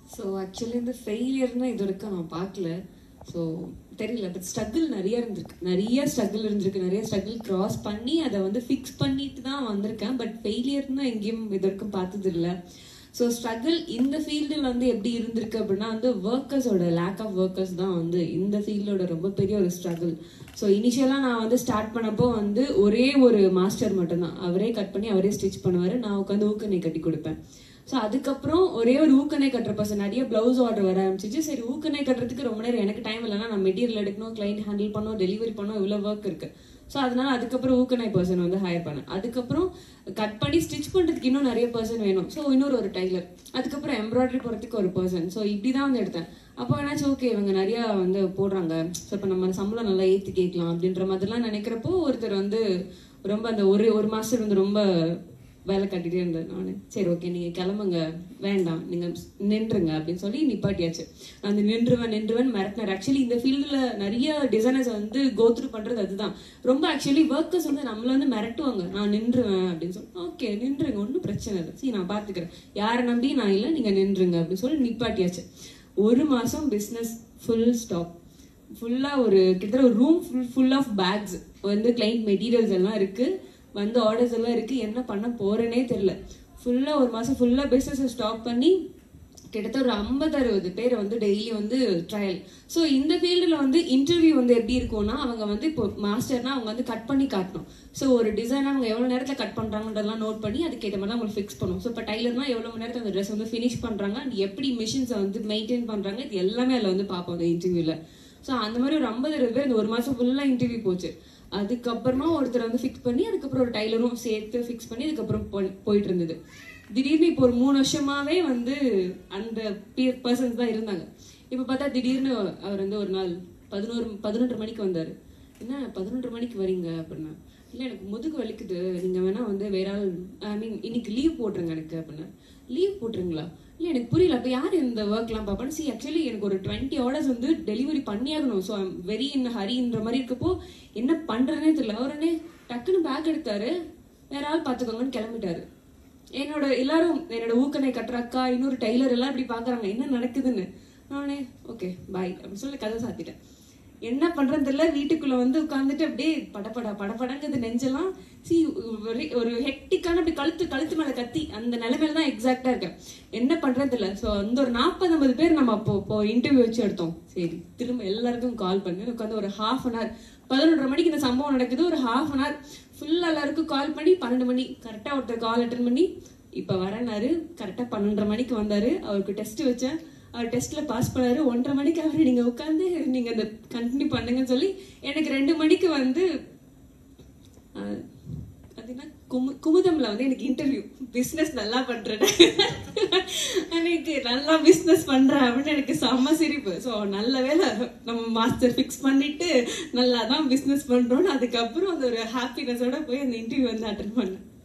so actually இந்த ஃபெயிலியர்னா இது வரைக்கும் நான் பார்க்கல ஸோ தெரியல பட் ஸ்ட்ரகிள் நிறைய இருந்திருக்கு நிறைய ஸ்ட்ரகிள் இருந்திருக்கு நிறைய ஸ்ட்ரகிள் கிராஸ் பண்ணி அதை வந்து ஃபிக்ஸ் பண்ணிட்டு தான் வந்திருக்கேன் பட் ஃபெயிலியர்னு எங்கேயும் இது வரைக்கும் பார்த்தது இல்லை ஸோ ஸ்ட்ரகிள் இந்த ஃபீல்டில் வந்து எப்படி இருந்திருக்கு அப்படின்னா வந்து ஒர்க்கர்ஸோட லேக் ஆஃப் ஒர்க்கர்ஸ் தான் வந்து இந்த ஃபீல்டோட ரொம்ப பெரிய ஒரு ஸ்ட்ரகிள் ஸோ இனிஷியலாக நான் வந்து ஸ்டார்ட் பண்ணப்போ வந்து ஒரே ஒரு மாஸ்டர் மட்டும்தான் அவரே கட் பண்ணி அவரே ஸ்டிச் பண்ணுவார் நான் உட்காந்து ஊக்கணை கட்டி கொடுப்பேன் ஸோ அதுக்கப்புறம் ஒரே ஒரு ஊக்கணை கட்டுற பர்சன் நிறைய ப்ளவுஸ் ஆர்டர் வர ஆரம்பிச்சிச்சு சரி ஊக்கணை கட்டுறதுக்கு ரொம்ப நேரம் எனக்கு டைம் இல்லைன்னா நான் மெட்டீரியல் எடுக்கணும் கிளைண்ட் ஹேண்டில் பண்ணணும் டெலிவரி பண்ணணும் இவ்வளோ ஒர்க் இருக்கு ஸோ அதனால அதுக்கப்புறம் ஊக்கணை பர்சன் வந்து ஹையர் பண்ணேன் அதுக்கப்புறம் கட் பண்ணி ஸ்டிச் பண்ணுறதுக்கு இன்னும் நிறைய பர்சன் வேணும் ஸோ இன்னொரு ஒரு டைலர் அதுக்கப்புறம் எம்ப்ராய்டரி போகிறதுக்கு ஒரு பர்சன் ஸோ இப்படி தான் வந்து எடுத்தேன் அப்போ என்னாச்சு ஓகே இவங்க நிறையா வந்து போடுறாங்க ஸோ இப்போ நம்ம சம்பளம் நல்லா ஏற்றி கேட்கலாம் அப்படின்ற மாதிரிலாம் நினைக்கிறப்போ ஒருத்தர் வந்து ரொம்ப அந்த ஒரு ஒரு மாஸ்டர் வந்து ரொம்ப வேலை கட்டிட்டே இருந்தேன் நான் சரி ஓகே நீங்கள் கிளம்புங்க வேண்டாம் நீங்கள் நின்றுங்க அப்படின்னு சொல்லி நிப்பாட்டியாச்சு நான் வந்து நின்றுவேன் நின்றுவேன் மிரட்டினார் ஆக்சுவலி இந்த ஃபீல்டில் நிறைய டிசைனர்ஸ் வந்து கோத்ரூ பண்ணுறது அதுதான் ரொம்ப ஆக்சுவலி ஒர்க்கர்ஸ் வந்து நம்மள வந்து மிரட்டுவாங்க நான் நின்றுவேன் அப்படின்னு சொல்லி ஓகே நின்றுங்க ஒன்றும் பிரச்சனை இல்லை சரி நான் பார்த்துக்கிறேன் யாரை நம்பி நான் இல்லை நீங்கள் நின்றுங்க அப்படின்னு சொல்லி நிப்பாட்டியாச்சு ஒரு மாதம் பிஸ்னஸ் ஃபுல் ஸ்டாப் ஃபுல்லாக ஒரு கிட்டத்தட்ட ஒரு room full full of bags வந்து கிளைண்ட் மெட்டீரியல்ஸ் எல்லாம் இருக்குது வந்து ஆர்டர்ஸ் எல்லாம் இருக்கு என்ன பண்ண போறேனே தெரியல ஃபுல்லா ஒரு மாசம் ஃபுல்லா பிசினஸ் ஸ்டாப் பண்ணி கிட்டத்தட்ட ஒரு ஐம்பது அறுபது பேர் வந்து டெய்லி வந்து ட்ரையல் ஸோ இந்த ஃபீல்டில் வந்து இன்டர்வியூ வந்து எப்படி இருக்கும்னா அவங்க வந்து இப்போ மாஸ்டர்னா அவங்க வந்து கட் பண்ணி காட்டணும் ஸோ ஒரு டிசைன் அவங்க எவ்வளோ நேரத்தில் கட் பண்ணுறாங்கன்றதெல்லாம் நோட் பண்ணி அதுக்கேற்ற மாதிரி தான் அவங்களுக்கு ஃபிக்ஸ் பண்ணும் ஸோ இப்போ டைலர்னா எவ்வளோ மணி நேரத்தில் அந்த ட்ரெஸ் வந்து ஃபினிஷ் பண்ணுறாங்க and எப்படி மிஷின்ஸை வந்து மெயின்டைன் பண்ணுறாங்க இது எல்லாமே அதில் வந்து பார்ப்போம் அந்த இன்டர்வியூவில் ஸோ அந்த மாதிரி ஒரு ஐம்பது அறுபது பேர் இந்த ஒரு மாதம் ஃபுல்லாக இன்டர்வியூ போச்சு அதுக்கப்புறமா ஒருத்தர் வந்து ஃபிக்ஸ் பண்ணி அதுக்கப்புறம் ஒரு டைலரும் சேர்த்து ஃபிக்ஸ் பண்ணி அதுக்கப்புறம் போய்- போயிட்டு இருந்தது திடீர்னு இப்போ ஒரு மூணு வருஷமாவே வந்து அந்த பர்சன்ஸ் தான் இருந்தாங்க இப்போ பார்த்தா திடீர்னு அவர் வந்து ஒரு நாள் பதினோரு பதினொன்றரை மணிக்கு வந்தார் என்ன பதினொன்றரை மணிக்கு வரீங்க அப்படின்னா இல்லை எனக்கு முதுகு வலிக்குது நீங்கள் வேணா வந்து வேற ஆள் ஐ மீன் இன்னைக்கு லீவ் போட்டுருங்க எனக்கு அப்படின்னா லீவ் போட்டுருங்களா இல்லை எனக்கு புரியல அப்போ யார் இந்த ஒர்க்லாம் பார்ப்பேன் சி ஆக்சுவலி எனக்கு ஒரு டுவெண்ட்டி ஆர்டர்ஸ் வந்து டெலிவரி பண்ணியாகணும் ஸோ ஐம் வெரி இன் ஹரின்ற மாதிரி இருக்கப்போ என்ன பண்ணுறதுனே தெரியல அவருனே டக்குன்னு பேக் எடுத்தாரு வேற ஆள் பார்த்துக்கோங்கன்னு கிளம்பிட்டாரு என்னோட எல்லாரும் என்னோட ஊக்கனை கட்டுற அக்கா இன்னொரு டைலர் எல்லாம் இப்படி பார்க்கறாங்க என்ன நடக்குதுன்னு நானே ஓகே பாய் அப்படின்னு சொல்லி கதை சாத்திட்டேன் என்ன பண்றேன்னு தெரியல வீட்டுக்குள்ள வந்து உட்காந்துட்டு அப்படியே படபடா படபடங்குது நெஞ்செல்லாம் சி ஒரு ஒரு ஹெக்டிக்கான அப்படி கழுத்து கழுத்து மேல கத்தி அந்த நிலைமையில தான் எக்ஸாக்டா இருக்கேன் என்ன பண்றது தெரியல ஸோ அந்த ஒரு நாற்பது ஐம்பது பேர் நம்ம அப்போ இப்போ இன்டர்வியூ வச்சு எடுத்தோம் சரி திரும்ப எல்லாருக்கும் கால் பண்ணி உட்காந்து ஒரு ஹாஃப் அன் ஹவர் பதினொன்றரை மணிக்கு இந்த சம்பவம் நடக்குது ஒரு ஹாஃப் அன் ஹவர் ஃபுல்லாக எல்லாருக்கும் கால் பண்ணி பன்னெண்டு மணி கரெக்டாக ஒருத்தர் கால் அட்டன் பண்ணி இப்போ வரேனாரு கரெக்டாக பன்னெண்டரை மணிக்கு வந்தாரு அவருக்கு டெஸ்ட் வச்சேன் அவர் டெஸ்ட்ல பாஸ் பண்ணாரு ஒன்றரை மணிக்கு அவர் நீங்க உட்காந்து நீங்க அந்த கண்டினியூ பண்ணுங்கன்னு சொல்லி எனக்கு ரெண்டு மணிக்கு வந்து ஆஹ், அது என்ன குமு குமுதம்ல வந்து எனக்கு இன்டர்வியூ பிஸ்னஸ் நல்லா பண்றேன் எனக்கு நல்லா பிஸ்னஸ் பண்றேன் அப்படின்னு எனக்கு செம்ம சிரிப்பு ஸோ நல்ல வேலை நம்ம மாஸ்டர் ஃபிக்ஸ் பண்ணிட்டு நல்லா தான் பிஸ்னஸ் பண்றோம்னு அதுக்கப்புறம் அது ஒரு ஹாப்பினஸோட போய் அந்த இன்டர்வியூ வந்து அட்டன் பண்ணேன்